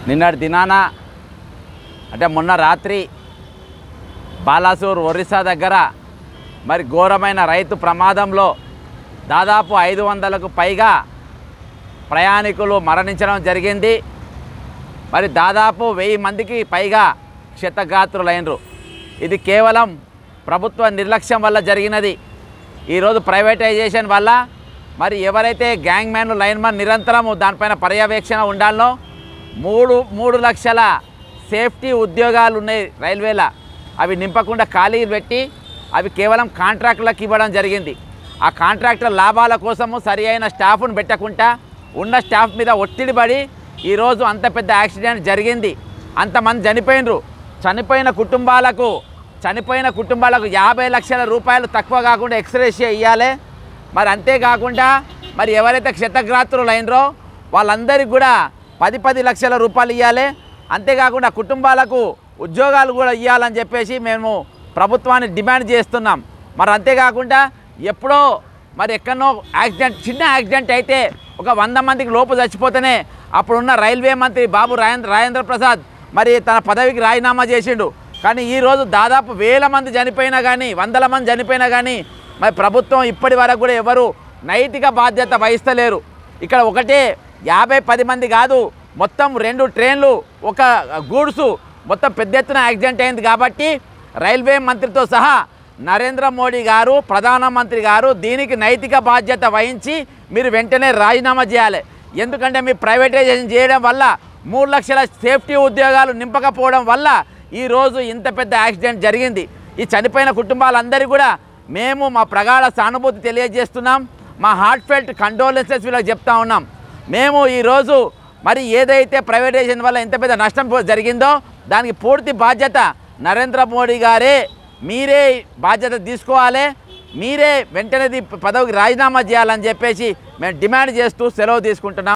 నిన్నటి దినాన అంటే మొన్న రాత్రి బాలాసూర్ ఒరిస్సా దగ్గర మరి ఘోరమైన రైతు ప్రమాదంలో దాదాపు ఐదు వందలకు పైగా ప్రయాణికులు మరణించడం జరిగింది మరి దాదాపు వెయ్యి మందికి పైగా క్షతగాత్రులైనరు ఇది కేవలం ప్రభుత్వ నిర్లక్ష్యం వల్ల జరిగినది ఈరోజు ప్రైవేటైజేషన్ వల్ల మరి ఎవరైతే గ్యాంగ్ మ్యాన్లు లైన్మన్ నిరంతరము దానిపైన పర్యవేక్షణ ఉండాలనో మూడు మూడు లక్షల సేఫ్టీ ఉద్యోగాలు ఉన్నాయి రైల్వేల అవి నింపకుండా ఖాళీ పెట్టి అవి కేవలం కాంట్రాక్టులకు ఇవ్వడం జరిగింది ఆ కాంట్రాక్టర్ లాభాల కోసము సరి అయిన స్టాఫ్ను పెట్టకుండా ఉన్న స్టాఫ్ మీద ఒత్తిడి పడి ఈరోజు అంత పెద్ద యాక్సిడెంట్ జరిగింది అంతమంది చనిపోయినరు చనిపోయిన కుటుంబాలకు చనిపోయిన కుటుంబాలకు యాభై లక్షల రూపాయలు తక్కువ కాకుండా ఎక్స్రేషియా ఇవ్వాలి మరి అంతేకాకుండా మరి ఎవరైతే క్షతగ్రాత్రులు అయినరో వాళ్ళందరికీ కూడా పది పది లక్షల రూపాయలు ఇవ్వాలి అంతేకాకుండా కుటుంబాలకు ఉద్యోగాలు కూడా ఇవ్వాలని చెప్పేసి మేము ప్రభుత్వాన్ని డిమాండ్ చేస్తున్నాం మరి అంతేకాకుండా ఎప్పుడో మరి ఎక్కడనో యాక్సిడెంట్ చిన్న యాక్సిడెంట్ అయితే ఒక వంద మందికి లోపు చచ్చిపోతేనే అప్పుడున్న రైల్వే మంత్రి బాబు రాజేంద్ర రాజేంద్ర ప్రసాద్ మరి తన పదవికి రాజీనామా చేసిండు కానీ ఈరోజు దాదాపు వేల మంది చనిపోయినా కానీ వందల మంది చనిపోయినా కానీ మరి ప్రభుత్వం ఇప్పటి వరకు కూడా ఎవరు నైతిక బాధ్యత వహిస్తలేరు ఇక్కడ ఒకటే యాభై పది మంది కాదు మొత్తం రెండు ట్రైన్లు ఒక గూడ్సు మొత్తం పెద్ద ఎత్తున యాక్సిడెంట్ అయింది కాబట్టి రైల్వే మంత్రితో సహా నరేంద్ర మోడీ గారు ప్రధానమంత్రి గారు దీనికి నైతిక బాధ్యత వహించి మీరు వెంటనే రాజీనామా చేయాలి ఎందుకంటే మీ ప్రైవేటైజేషన్ చేయడం వల్ల మూడు లక్షల సేఫ్టీ ఉద్యోగాలు నింపకపోవడం వల్ల ఈరోజు ఇంత పెద్ద యాక్సిడెంట్ జరిగింది ఈ చనిపోయిన కుటుంబాలందరికీ కూడా మేము మా ప్రగాఢ సానుభూతి తెలియజేస్తున్నాం మా హార్ట్ ఫెల్ట్ కండోలెన్సెస్ వీళ్ళకి చెప్తా ఉన్నాం మేము ఈరోజు మరి ఏదైతే ప్రైవేటైజేషన్ వల్ల ఇంత పెద్ద నష్టం పో- జరిగిందో దానికి పూర్తి బాధ్యత నరేంద్ర మోడీ గారే మీరే బాధ్యత తీసుకోవాలి మీరే వెంటనే దీ- పదవికి రాజీనామా చేయాలని చెప్పేసి మేము డిమాండ్ చేస్తూ సెలవు తీసుకుంటున్నాం